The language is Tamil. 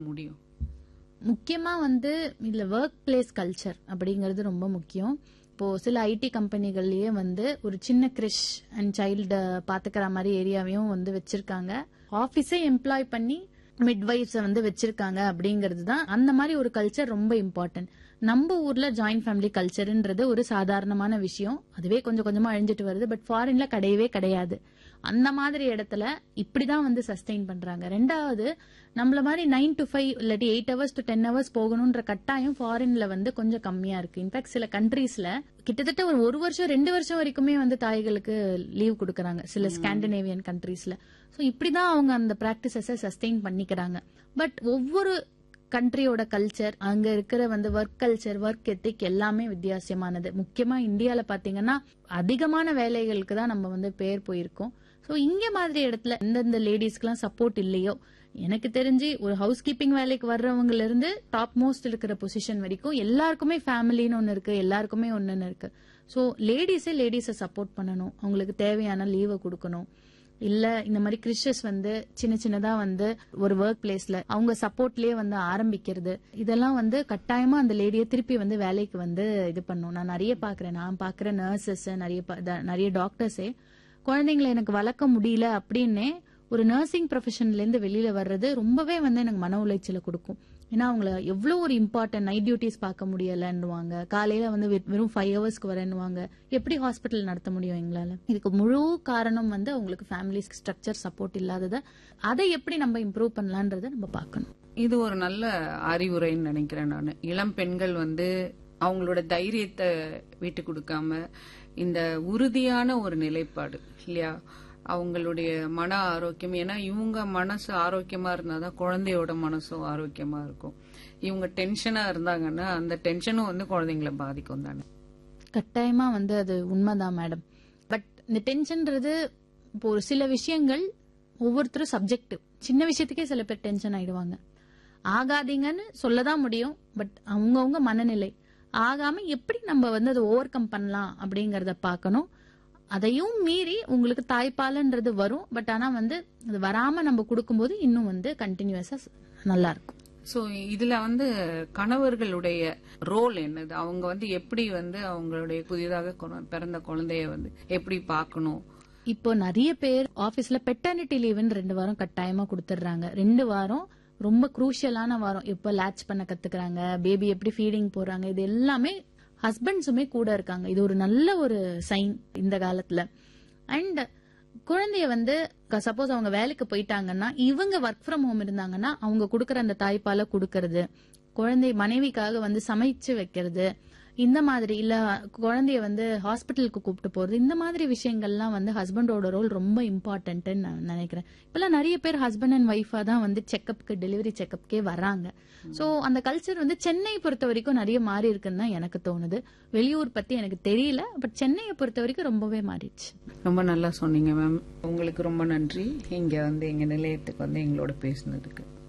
முடியும் முக்கியமா வந்து இதுல ஒர்க் பிளேஸ் கல்ச்சர் அப்படிங்கிறது ரொம்ப முக்கியம் இப்போ சில ஐடி கம்பெனிகள்லயே வந்து ஒரு சின்ன கிரிஷ் அண்ட் சைல்டு பாத்துக்கிற மாதிரி ஏரியாவையும் வந்து வச்சிருக்காங்க ஆபீஸே எம்ப்ளாய் பண்ணி மிட்வைஃப்ஸ வந்து வச்சிருக்காங்க அப்படிங்கிறது தான் அந்த மாதிரி ஒரு கல்ச்சர் ரொம்ப இம்பார்ட்டன்ட் நம்ம ஊர்ல ஜாயிண்ட் ஃபேமிலி கல்ச்சர்ன்றது ஒரு சாதாரணமான விஷயம் அதுவே கொஞ்சம் கொஞ்சமா அழிஞ்சிட்டு வருது பட் ஃபாரின்ல கிடையவே கிடையாது அந்த மாதிரி இடத்துல இப்படிதான் வந்து சஸ்டெயின் பண்றாங்க ரெண்டாவது நம்மள மாதிரி நைன் டு ஃபைவ் இல்லாட்டி eight hours to ten hours போகணுன்ற கட்டாயம் ஃபாரின்ல வந்து கொஞ்சம் கம்மியா இருக்கு இன்ஃபேக்ட் சில கண்ட்ரீஸ்ல கிட்டத்தட்ட ஒரு ஒரு வருஷம் ரெண்டு வருஷம் வரைக்குமே வந்து தாய்களுக்கு லீவ் கொடுக்கறாங்க சில ஸ்காண்டினேவியன் கண்ட்ரீஸ்ல சோ இப்படிதான் அவங்க அந்த பிராக்டிசஸ சஸ்டெயின் பண்ணிக்கிறாங்க பட் ஒவ்வொரு கண்ட்ரியோட கல்ச்சர் அங்க இருக்கிற வந்து ஒர்க் கல்ச்சர் ஒர்க் எத்திக் எல்லாமே வித்தியாசமானது முக்கியமா இந்தியால பாத்தீங்கன்னா அதிகமான வேலைகளுக்கு தான் நம்ம வந்து பேர் போயிருக்கோம் சோ இங்க மாதிரி இடத்துல எந்தெந்த லேடிஸ்க்குலாம் சப்போர்ட் இல்லையோ எனக்கு தெரிஞ்சு ஒரு ஹவுஸ் கீப்பிங் வேலைக்கு வர்றவங்கல இருந்து டாப் மோஸ்ட் இருக்கிற பொசிஷன் வரைக்கும் எல்லாருக்குமே ஃபேமிலின்னு ஒன்னு இருக்கு எல்லாருக்குமே ஒன்னு இருக்கு சோ லேடிஸே லேடிஸை சப்போர்ட் பண்ணணும் அவங்களுக்கு தேவையான லீவை கொடுக்கணும் இல்ல இந்த மாதிரி கிறிஸ்டஸ் வந்து சின்ன சின்னதா வந்து ஒரு ஒர்க் பிளேஸ்ல அவங்க சப்போர்ட்லயே வந்து ஆரம்பிக்கிறது இதெல்லாம் வந்து கட்டாயமா அந்த லேடியை திருப்பி வந்து வேலைக்கு வந்து இது பண்ணும் நான் நிறைய பாக்குறேன் நான் பாக்குற நர்சஸ் நிறைய பா- த- நிறைய டாக்டர்ஸே குழந்தைங்களை எனக்கு வளர்க்க முடியல அப்படின்னே ஒரு நர்சிங் ப்ரொஃபஷன்ல இருந்து வெளியில வர்றது ரொம்பவே வந்து எனக்கு மன உளைச்சலை கொடுக்கும் ஏன்னா அவங்கள எவ்வளவு ஒரு இம்பார்ட்டன்ட் நைட் டியூட்டிஸ் பார்க்க முடியலன்னுவாங்க காலையில வந்து வெ- வெறும் ஃபைவ் ஹவர்ஸ்க்கு வரேன்னுவாங்க எப்படி ஹாஸ்பிட்டல் நடத்த முடியும் எங்களால இதுக்கு முழு காரணம் வந்து அவங்களுக்கு ஃபேமிலி ஸ்ட்ரக்சர் சப்போர்ட் இல்லாதத அதை எப்படி நம்ம இம்ப்ரூவ் பண்ணலான்றத நம்ம பார்க்கணும் இது ஒரு நல்ல அறிவுரைன்னு நினைக்கிறேன் நான் இளம் பெண்கள் வந்து அவங்களோட தைரியத்தை விட்டு கொடுக்காம இந்த உறுதியான ஒரு நிலைப்பாடு இல்லையா அவங்களுடைய மன ஆரோக்கியம் ஏன்னா இவங்க மனசு ஆரோக்கியமா இருந்தாதான் குழந்தையோட மனசும் ஆரோக்கியமா இருக்கும் இவங்க டென்ஷனா இருந்தாங்கன்னா அந்த டென்ஷனும் வந்து குழந்தைங்களை பாதிக்கும் தானே கட்டாயமா வந்து அது உண்மைதான் மேடம் பட் இந்த டென்ஷன்ன்றது இப்போ ஒரு சில விஷயங்கள் ஒவ்வொருத்தரும் சப்ஜெக்டிவ் சின்ன விஷயத்துக்கே சில பேர் டென்ஷன் ஆயிடுவாங்க ஆகாதீங்கன்னு சொல்லதான் முடியும் பட் அவங்கவுங்க மனநிலை ஆகாம எப்படி நம்ம வந்து அதை ஓவர் கம் பண்ணலாம் அப்படிங்கறத பார்க்கணும் அதையும் மீறி உங்களுக்கு தாய்ப்பாலுன்றது வரும் பட் ஆனா வந்து அது வராம நம்ம கொடுக்கும்போது இன்னும் வந்து கண்டினியூஸா நல்லா இருக்கும் சோ இதுல வந்து கணவர்களுடைய ரோல் என்னது அவங்க வந்து எப்படி வந்து அவங்களுடைய புதிதாக கொ- பிறந்த குழந்தைய வந்து எப்படி பார்க்கணும் இப்போ நிறைய பேர் ஆபீஸ்ல பெட்டர்னிட்டி லீவுன்னு ரெண்டு வாரம் கட்டாயமா கொடுத்துடுறாங்க ரெண்டு வாரம் ரொம்ப குரூஷியலான வாரம் எப்ப லேட்ச் பண்ண கத்துக்கிறாங்க பேபி எப்படி ஃபீடிங் போறாங்க இது எல்லாமே ஹஸ்பண்ட்ஸுமே கூட இருக்காங்க இது ஒரு நல்ல ஒரு சைன் இந்த காலத்துல அண்ட் குழந்தைய வந்து சப்போஸ் அவங்க வேலைக்கு போயிட்டாங்கன்னா இவங்க ஒர்க் ஃப்ரம் ஹோம் இருந்தாங்கன்னா அவங்க கொடுக்கற அந்த தாய்ப்பாலை கொடுக்கறது குழந்தை மனைவிக்காக வந்து சமைச்சு வைக்கிறது இந்த மாதிரி இல்ல குழந்தைய வந்து ஹாஸ்பிட்டலுக்கு கூப்பிட்டு போறது இந்த மாதிரி விஷயங்கள்லாம் வந்து ஹஸ்பண்டோட ரோல் ரொம்ப இம்பார்ட்டன்ட்னு நான் நினைக்கிறேன் இப்பெல்லாம் நிறைய பேர் ஹஸ்பண்ட் அண்ட் ஒய்ஃபா தான் வந்து செக்கப்க்கு டெலிவரி செக்கப்க்கே வர்றாங்க சோ அந்த கல்ச்சர் வந்து சென்னை பொறுத்த வரைக்கும் நிறைய மாறி இருக்குன்னு தான் எனக்கு தோணுது வெளியூர் பத்தி எனக்கு தெரியல பட் சென்னையை பொறுத்த வரைக்கும் ரொம்பவே மாறிடுச்சு ரொம்ப நல்லா சொன்னீங்க மேம் உங்களுக்கு ரொம்ப நன்றி இங்க வந்து எங்க நிலையத்துக்கு வந்து எங்களோட பேசினதுக்கு